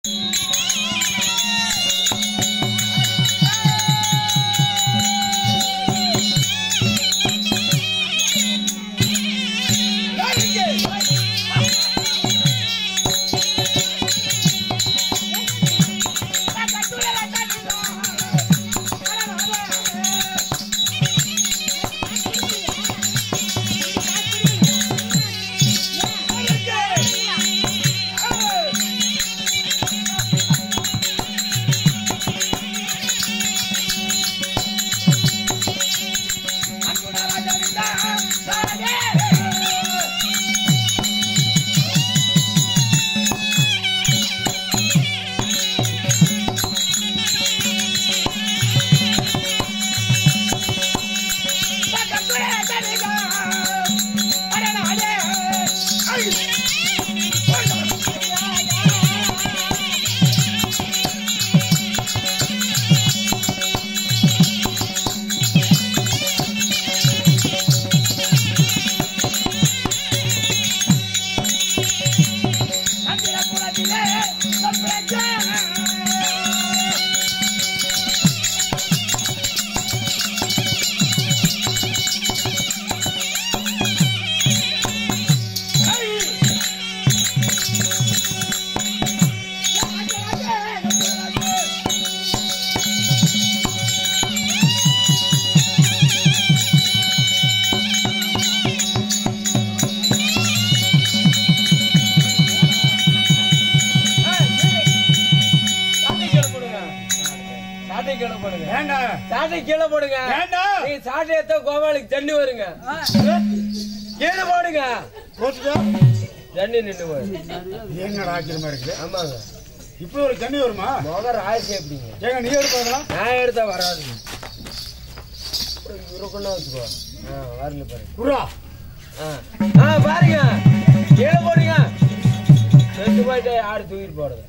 சாட்டை கீழே போடுங்க ஏண்டா சாட்டை கீழே போடுங்க ஏண்டா நீங்க சாட்டை எடுத்தா கோபாலுக்கு தண்ணி வருங்க கீழே போடுங்க போட்டுட்டா தண்ணி நின்று வரும் என்னடா ஆச்சரியமா இருக்குது ஆமாங்க இப்படி ஒரு தண்ணி வருமா முகர் ஆயிடுச்சு எப்படிங்க ஏங்க நீ எடுப்பாங்களா நான் எடுத்தா வராது இருக்குன்னா வச்சுக்கோ ஆ வரல பாருங்க புறா ஆ ஆ, பாருங்க கீழே போடுங்க ரெண்டு போயிட்டு ஆடு தூக்கிட்டு போடுங்க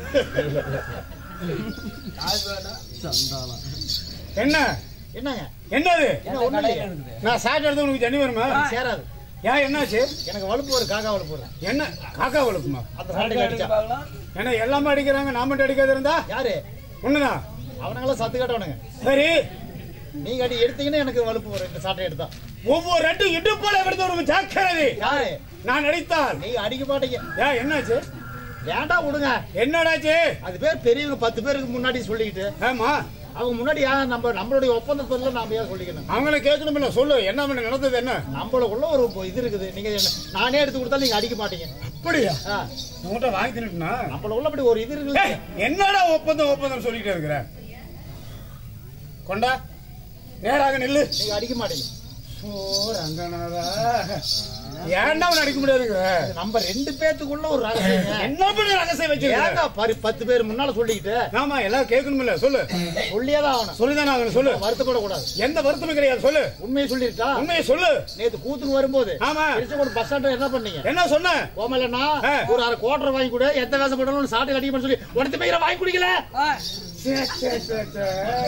என்ன என்னங்க என்னது என்ன ஒண்ணு இல்லையே. நான் சாப்பிட்டு எடுத்து உனக்கு தண்ணி வருமா சேராது ஏன் என்னாச்சு எனக்கு வலுப்பு ஒரு காக்கா வலுப்பு வரும் என்ன காக்கா வளர்க்குமா அந்த சாட்டைக்கு அடிச்சா ஏன்னா எல்லாமே அடிக்கிறாங்க நான் மட்டும் அடிக்காத இருந்தா யாரு ஒண்ணுதான் அவனுங்களாம் சத்து காட்டவனுங்க சரி நீங்க அடி எடுத்தீங்கன்னா எனக்கு வலுப்பு வரும் இந்த சாட்டை எடுத்தா ஒவ்வொரு ரெண்டு இடுப்போல விடுத்து ஒரு ஜாக்கிரதை யாரு நான் அடித்தால் நீங்க அடிக்க மாட்டீங்க ஏன் என்னாச்சு ஏன்டா விடுங்க என்னடாச்சு அது பேர் பெரியவங்க பத்து பேருக்கு முன்னாடி சொல்லிக்கிட்டு ஆமா அவங்க முன்னாடி ஏன் நம்ம நம்மளுடைய ஒப்பந்த பேர்ல நாம ஏன் சொல்லிக்கணும் அவங்கள கேட்கணும் இல்ல சொல்லு என்ன பண்ண நடந்தது என்ன நம்மளுக்குள்ள ஒரு இது இருக்குது நீங்க என்ன- நானே எடுத்து கொடுத்தா நீங்க அடிக்க மாட்டீங்க அப்படியா ஆ, உங்கள்கிட்ட வாங்கி தின்னுட்டுனா நம்மளுக்குள்ள அப்படி ஒரு இது இருக்குது ஏய், என்னடா ஒப்பந்தம் ஒப்பந்தம் சொல்லிட்டு இருக்கிற கொண்டா நேராக நில்லு நீங்க அடிக்க மாட்டீங்க ஓ ரங்கநாதா ஏன்டா அவன் அடிக்க முடியாதுங்க அது நம்ம ரெண்டு பேத்துக்குள்ள ஒரு ரகசியங்க என்ன பண்ணி ரகசியம் ஏங்க வச்சிருக்க பரி பத்து பேர் முன்னால சொல்லிக்கிட்டு ஆமா எல்லாம் கேட்கணும் இல்ல சொல்லு சொல்லியே தான் ஆகணும் சொல்லிதானே ஆகணும் சொல்லு வருத்தப்படக்கூடாது எந்த வருத்தமும் கிடையாது சொல்லு உண்மையை சொல்லிருக்கா உண்மையை சொல்லு நேத்து கூத்துக்கு வரும்போது ஆமா திருச்செங்கோடு பஸ் ஸ்டாண்ட்ல என்ன பண்ணீங்க என்ன சொன்ன ஓமலண்ணா ஆ. ஒரு அரை கோட்டரை வாங்கி கொடு எந்த வேஷம் போட்டாலும் சாட்டை அடிக்கணும்னு சொல்லி உடத்து பயிரை வாங்கி குடிக்கல சே, சே, சே, சே.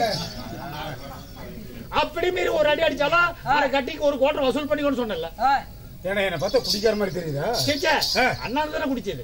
அப்படி மீறி ஒரு அடி அடிச்சாலும் அரை கட்டிக்கு ஒரு கோட்டரை வசூல் பண்ணிக்கணும்னு சொன்னல ஏன்னா என்ன பார்த்தா குடிக்கிற மாதிரி தெரியுதா சேச்சே ஆ. அண்ணா தானே குடிச்சது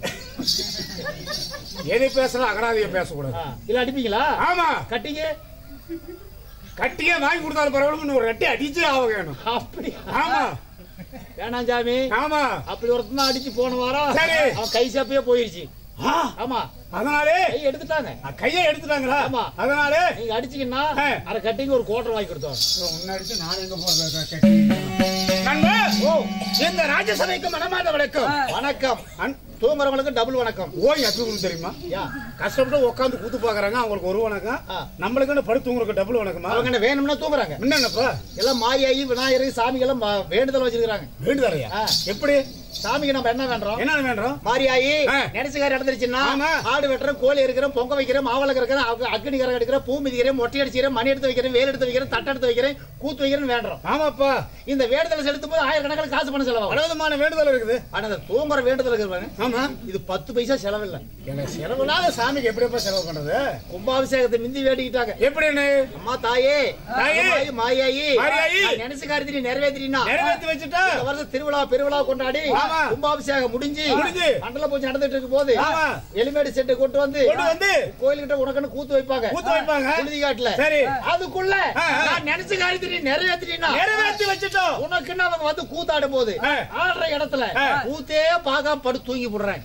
எதை பேசலாம் அகராதிய பேசக்கூடாது ஆ, இல்ல அடிப்பீங்களா ஆமா கட்டிங்க கட்டியே வாங்கி கொடுத்தாலும் பரவாயில்ல ஒரு ரெட்டி அடிச்சே ஆக வேணும் அப்படி ஆமா வேணாம் சாமி ஆமா அப்படி ஒருத்தன் தான் அடிச்சு போன வாரம் சரி. அவன் கை சாப்பியே போயிருச்சு ஆ, ஆமா அதனாலே கை எடுத்துட்டாங்க அ, கையை எடுத்துட்டாங்களா ஆமா. அதனாலே நீங்க அடிச்சீங்கன்னா ஆ. அரை கட்டிங்க ஒரு கோட்டர் வாங்கி கொடுத்தோம் முன்னாடி நான் எங்க போறது நண்பா ஓ இந்த ராஜ்யசபைக்கு மனமாத வணக்கம் வணக்கம் அன்- தூங்குறவங்களுக்கு டபுள் வணக்கம் ஓய் எப்படி உங்களுக்கு தெரியுமா யா கஷ்டப்பட்டு உட்காந்து கூத்து பாக்குறாங்க அவங்களுக்கு ஒரு வணக்கம் ஆ. நம்மளுக்கு படுத்து உங்களுக்கு டபுள் வணக்கமா அவங்க என்ன வேணும்னா தூங்குறாங்க என்னப்பா எல்லாம் மாயாயி விநாயகர் சாமிகள் எல்லாம் மா- வேண்டுதல் வச்சிருக்காங்க வேண்டுதலையா ஆ. எப்படி சாமிக்கு நம்ம என்ன வேண்டோம் என்ன வேண்டாம் மாரியாயி ஆ. நினைச்சுக்காரி நடந்துருச்சுன்னா ஆமா. ஆடு வெட்டுறேன் கோழி இருக்கிறேன் பொங்க வைக்கிறேன் மாவளை இருக்கிறேன் அக்னி கரகம் எடுக்கிறேன் பூ மிதிக்கிறேன் மொட்டை அடிச்சுக்கிறேன் மணி எடுத்து வைக்கிறேன் வேல் எடுத்து வைக்கிறேன் தட்டை எடுத்து வைக்கிறேன் கூத்து வைக்கிறேன்னு வேண்டுறோம் ஆமாப்பா இந்த வேண்டுதலை செலுத்தும் போது ஆயிரக்கணக்கில் காசு பணம் செலவாகும் பலவிதமான வேண்டுதல் இருக்குது ஆனா இந்த தூங்குற வேண்டுதல் இருக்கிறாங்க ஆமா இது பத்து பைசா செலவில்லை எனக்கு செலவுலாத சாமிக்கு எப்படிப்பா செலவு பண்றது கும்பாபிஷேகத்தை மிந்தி வேண்டிக்கிட்டாங்க எப்படின்னு அம்மா தாயே தாயே, அம்மாயி, மாயாயி மாயாயி, நான் நினைச்சு காரியத்தை நீ நிறைவேற்றினா நிறைவேற்றி வச்சுட்டா இந்த வருஷம் திருவிழா பெருவிழா கொண்டாடி ஆமா. கும்பாபிஷேகம் முடிஞ்சு முடிஞ்சு. மண்டல பூஜை நடந்துட்டு இருக்கும் போது ஆமா. எலிமேடு செட்டு கொண்டு வந்து கொண்டு வந்து கோயில்கிட்ட உனக்குன்னு கூத்து வைப்பாங்க ஊத்து வைப்பாங்க புழுதி காட்டுல சரி அதுக்குள்ள ஆ, ஆ. நான் நினைச்ச காரியத்தை நீ நிறைவேற்றினா நிறைவேற்றி வச்சுட்டோம் உனக்குன்னு அவங்க வந்து கூத்தாடும் போது ஆ. ஆடுற இடத்துல ஆ. கூத்தே பார்க்காம படுத்து தூங்கி போடுறேன்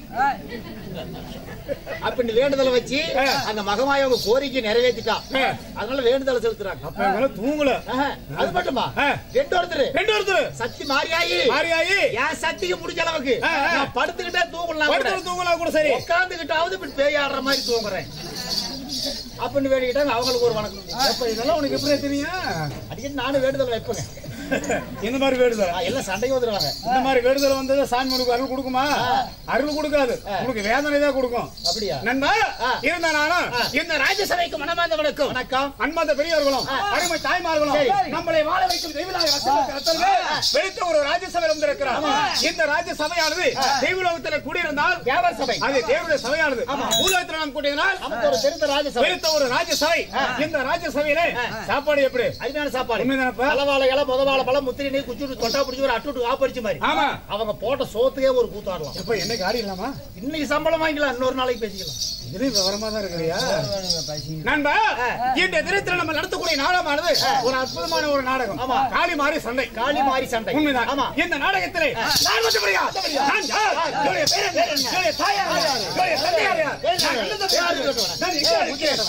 அப்படி வேண்டுதலை வச்சு ஆ. அந்த மகமாய அவங்க கோரிக்கை நிறைவேற்றிட்டா ஆ. அதனால வேண்டுதலை செலுத்துறாங்க அப்ப எங்களால தூங்கல ஆஹா, அது மட்டுமா ஆ. ரெண்டு ஒருத்தர் ரெண்டு ஒருத்தர் சக்தி மாறியாயி மாரியாயி என் சக்திக்கு முடிஞ்ச அளவுக்கு ஆ, ஆ. நான் படுத்துக்கிட்டே தூங்கலாம் படுத்து தூங்கலாம் கூட சரி உட்காந்துக்கிட்டாவது இப்படி பேய் ஆடுற மாதிரி தூங்குறேன் அப்படின்னு வேண்டிக்கிட்டாங்க அவங்களுக்கு ஒரு வணக்கம் அப்ப இதெல்லாம் உனக்கு எப்படி தெரியும் அடிக்கடி நானும் வேண்டுதல் வைப்பேங்க இந்த மாதிரி வேண்டுதல் ஆ, எல்லாம் சண்டைக்கு வந்துருவாங்க இந்த மாதிரி வேண்டுதல் வந்தது சாமி உனக்கு அருள் கொடுக்குமா அருள் கொடுக்காது உனக்கு வேதனை தான் கொடுக்கும் அப்படியா நண்பா ஆ. இருந்த நானும் ஆ. இந்த ராஜ்யசபைக்கு மனமாந்தவனுக்கும் வணக்கம் அன்பாந்த பெரியவர்களும் அருமை தாய்மார்களும் சரி. நம்மளை வாழ வைக்கும் தெய்வலாக வெளுத்த ஒரு ராஜ்யசபை வந்திருக்கிறார் இந்த ராஜ்யசபையானது தெய்வலோகத்தில் கூடியிருந்தால் வியாபார சபை அது தேவனுடைய சபையானது பூலோகத்தில் நாம் கூட்டியதனால் நமக்கு ஒரு தெரிந்த ராஜசபை வெளுத்த ஒரு ராஜ்யசபை இந்த ராஜ்யசபையில சாப்பாடு எப்படி அருமையான சாப்பாடு உண்மைதானப்பா? பலவாழை இலை முதவாழை பழம் முத்திரி நெய் குச்சுட்டு தொட்டா பிடிச்சி ஒரு அட்டுட்டு ஆப்படிச்ச மாதிரி ஆமா அவங்க போட்ட சோத்துக்கே ஒரு கூத்தாடலாம் எப்ப என்னைக்கு ஆடி இல்லாமா இன்னைக்கு சம்பளம் வாங்கிக்கலாம் இன்னொரு நாளைக்கு பேசிக்கலாம் இதுலயும் விவரமா தான் இருக்கிறியா நண்பா இந்த தினத்தில் நம்ம நடத்தக்கூடிய நாடகமானது ஒரு அற்புதமான ஒரு நாடகம் ஆமா. காளி மாறி சண்டை காளி மாறி சண்டை உண்மைதான் ஆமா இந்த நாடகத்திலே நான் வந்தபடியா நான் யார் என்னுடைய பேர் என்ன என்னுடைய தாயார் யார்? என்னுடைய தந்தையார் யார்? நான் என்னது யாரு பேர்? கேட்டவன? நான் எங்க இருக்கிறேன்?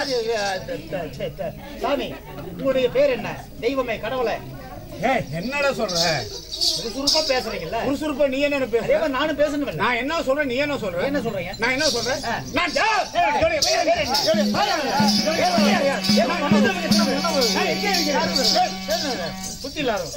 சாமி உங்களுடைய பேர் என்ன தெய்வமே கடவுளே ஏய், என்னடா சொல்ற சுறுசுறுப்பா பேசுறீங்கல்ல சுறுசுறுப்பா நீ என்ன அதே பேசுற மாதிரி நானும் பேசணும் நான் என்ன சொல்றேன் நீ என்ன சொல்ற என்ன சொல்றீங்க நான் என்ன சொல்றேன் ஆ. நான் யார் என்னுடைய பேர் என்ன என்னுடைய தாயார் யார்? என்னுடைய தந்தையார் யார்? நான் என்னது பேசுறேன்? நான் எங்க இருக்கிறேன்? புத்தி இல்லாதவன்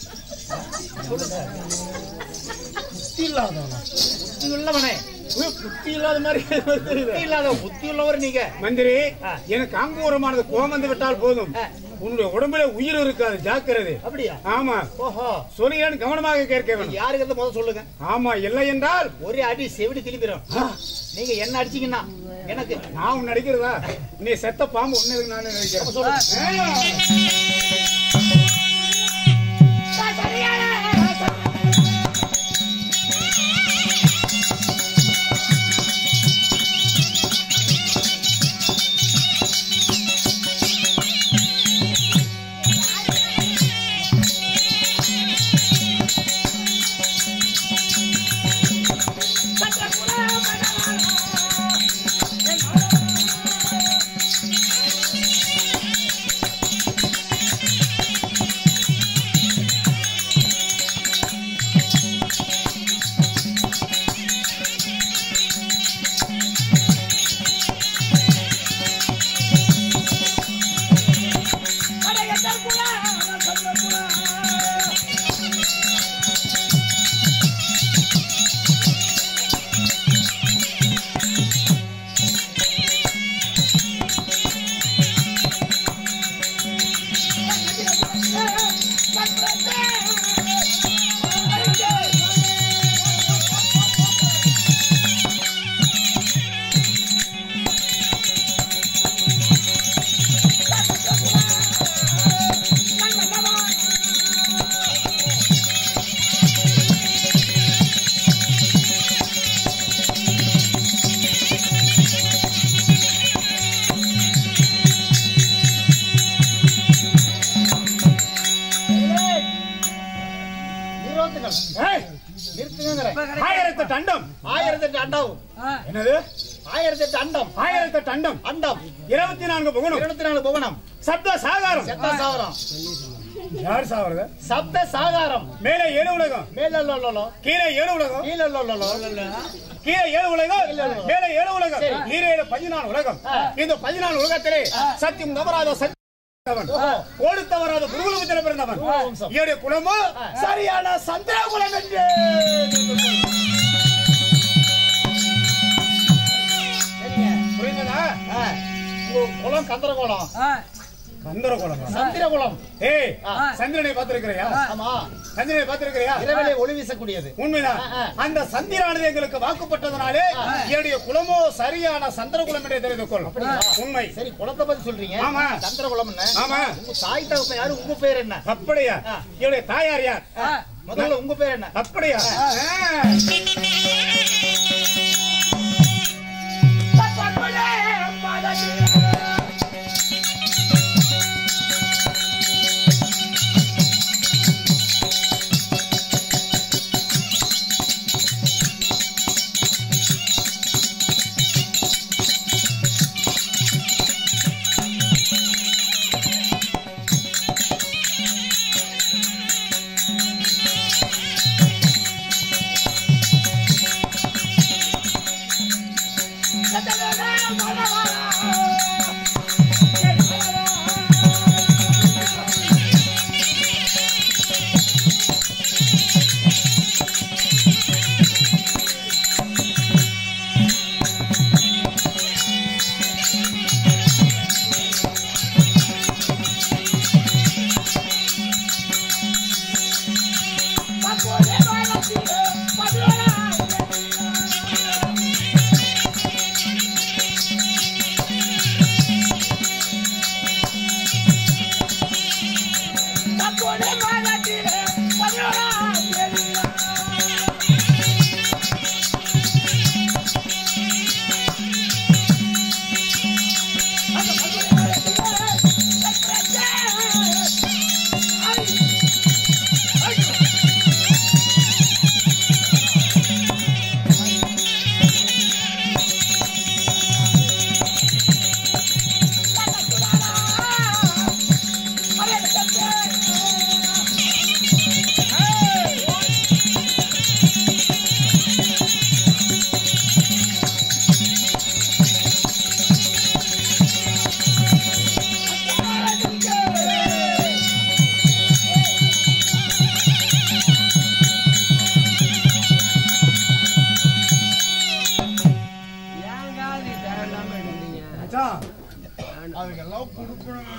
புத்தி இல்லாதவனா? புத்தி உள்ளவனே உய், புத்தி இல்லாத மாதிரி தெரியுது. புத்தி இல்லாதவன் புத்தி உள்ளவர் நீங்க மந்திரி ஆ. எனக்கு அங்கூரமானது கோபம் வந்து விட்டால் போதும் ஆ. உன்னுடைய உடம்புல உயிர் இருக்காது ஜாக்கிரதை அப்படியா ஆமா ஓஹோ சொல்லியான்னு கவனமாக கேட்க வேணும் யாருக்கு முதல்ல சொல்லுங்க ஆமா இல்லை என்றால் ஒரே அடி செவிடி திரும்பிடும் நீங்க என்ன அடிச்சீங்கன்னா எனக்கு நான் உன்னை அடிக்கிறதா நீ செத்த பாம்பு ஒண்ணு இருக்கு நான் நினைக்கிறேன் சொல்லுங்க நிறுத்துங்கள் ஏய், நிறுத்துங்கிறேன் ஆயிரத்தெட்டு அண்டம் ஆயிரத்தெட்டு அண்டம் என்னது ஆயிரத்தெட்டு அண்டம் ஆயிரத்தெட்டு அண்டம் அண்டம் இருபத்தி நான்கு புகணும் இருபத்தி நாலு புவனம் சப்த சாகாரம் சப்த சாகரம் யார் சாவறது சப்த சாகாரம் மேலே ஏழு உலகம் மேலோ கீழே ஏழு உலகம் கீழே கீழே ஏழு உலகம் இல்ல, இல்ல. மேலே ஏழு உலகம் சரி. ஈரேழு பதினாலு உலகம் ஆ. இந்த பதினாலு உலகத்திலே சத்தியம் தவறாத சத்தியவன் ஓடு தவறாத குருகுலத்தில் பிறந்தவன் ஓ, வம்சம். என்னுடைய குலமோ சரியான சந்திர குலம் என்று புரிந்ததா உங்க குளம் கந்தர குளம் சந்திரகுலம் சந்திரகுலம் ஏய் ஆ. சந்திரனை பார்த்திருக்கிறியா ஆமா சந்திரனை பார்த்திருக்கிறியா இரவிலே ஒளி வீசக்கூடியது உண்மைதான் ஆ, ஆ. அந்த சந்திரானது எங்களுக்கு வாக்குப்பட்டதனாலே என்னுடைய குலமோ சரியான சந்திரகுலம் என்றே தெரிந்து கொள் உண்மை சரி குலத்தை பத்தி சொல்றீங்க ஆமா. சந்திரகுலம் என்ன ஆமா. உங்க தாய் தகப்பன் யாரு உங்க பேர் என்ன அப்படியா ஆ. என்னுடைய தாயார் யார் முதல்ல உங்க பேர் என்ன அப்படியா ஆ. ஏங்க அது தேவையில்லாம எடுக்கிறீங்க மச்சான், அதுக்கெல்லாம் கொடுக்கணும்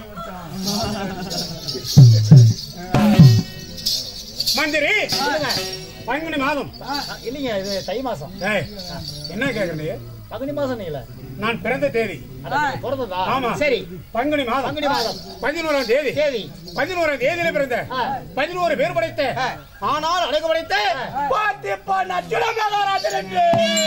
மந்திரி சொல்லுங்க பங்குனி மாதம் ஆ, இல்லைங்க இது தை மாசம் ஏய், என்ன கேக்குற நீ பங்குனி மாசம் நீல நான் பிறந்த தேதி பிறந்ததா ஆமா. சரி பங்குனி மாதம் பங்குனி மாதம். பதினோராம் தேதி தேதி பதினோராம் தேதியில பிறந்த ஆ. பதினோரு பேர் படைத்த ஆ. ஆனால் அழகு படைத்த பாத்திப்பா நச்சுட மகாராஜன் என்று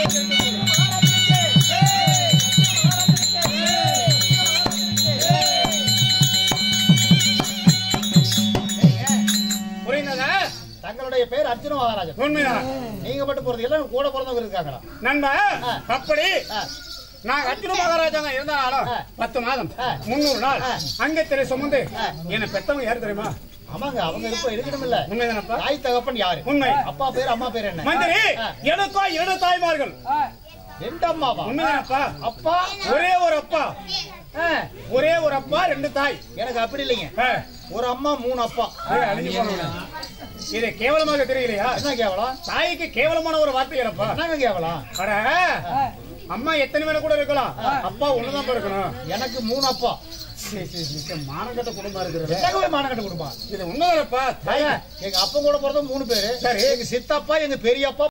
புரிந்ததா தங்களுடைய பேர் அர்ஜுன மகாராஜன் உண்மைதான் நீங்க மட்டும் போறது எல்லாம் கூட பிறந்தவங்க இருக்காங்களா நண்பா ஆ. அப்படி ஆ, நான் அர்ஜுன மகாராஜா இருந்தாலும் ஆ. பத்து மாதம் ஆ. முன்னூறு நாள் ஆ. அங்கத்திலே சுமந்து ஆ. என்னை பெத்தவங்க யார் தெரியுமா ஆமாங்க அவங்க இருப்ப இருக்கணும் இல்ல உண்மைதானப்பா தாய் தகப்பன் யாரு உண்மை. அப்பா பேர் அம்மா பேர் என்ன மந்திரி ஆ. எனக்கோ இரண்டு தாய்மார்கள் ரெண்டு அம்மாவா உண்மைதானப்பா அப்பா ஒரே ஒரு அப்பா ஆ, ஒரே ஒரு அப்பா ரெண்டு தாய் எனக்கு அப்படி இல்லைங்க ஆ. ஒரு அம்மா மூணு அப்பா ஏய், அழிஞ்சு போனவனே. இது கேவலமாக தெரியலையா என்ன கேவலம் தாய்க்கு கேவலமான ஒரு வார்த்தை இல்லப்பா என்னங்க கேவலம் அட அம்மா எத்தனை பேர் கூட இருக்கலாம் அப்பா ஒண்ணுதான் இருக்கணும் எனக்கு மூணு அப்பா சரி, சரி, சரி, மானங்கட்ட குடும்பம் இருக்கிறது என்னங்க போய் மானக்கட்ட கொடுப்பான் இது உண்மைதானப்பா தாய் எங்க அப்பா கூட பிறந்த மூணு பேரு சரி. எங்க சித்தப்பா எங்க பெரியப்பா